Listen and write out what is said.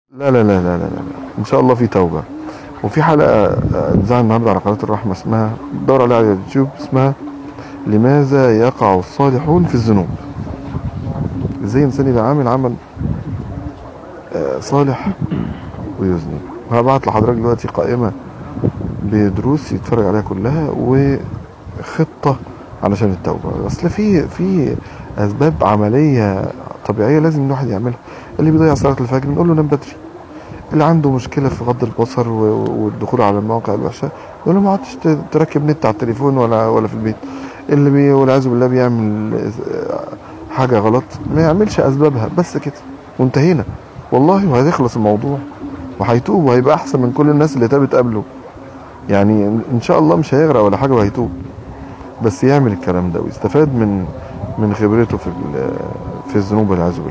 لا لا لا لا لا لا ان شاء الله في توبه وفي حلقه اتذاع النهارده على قناه الرحمه اسمها دور عليها على اليوتيوب اسمها لماذا يقع الصالحون في الذنوب ازاي انسان يبقى عامل عمل آه، صالح ويذنب هبعت لحضرتك دلوقتي قائمه بدروس يتفرج عليها كلها وخطه علشان التوبه اصل في في اسباب عمليه طبيعيه لازم الواحد يعملها اللي بيضيع صلاه الفجر نقول له نام بدري اللي عنده مشكله في غض البصر و- والدخول على المواقع الوحشه نقول له ما عادش ت- تركب نت على التليفون ولا ولا في البيت اللي بي والعياذ بالله بيعمل آه، حاجه غلط ما يعملش اسبابها بس كده وانتهينا والله وهيخلص الموضوع وهيتوب وهيبقى احسن من كل الناس اللي تابت قبله يعني ان شاء الله مش هيغرق ولا حاجه وهيتوب بس يعمل الكلام ده ويستفاد من من خبرته في ال- في الذنوب والعياذ بالله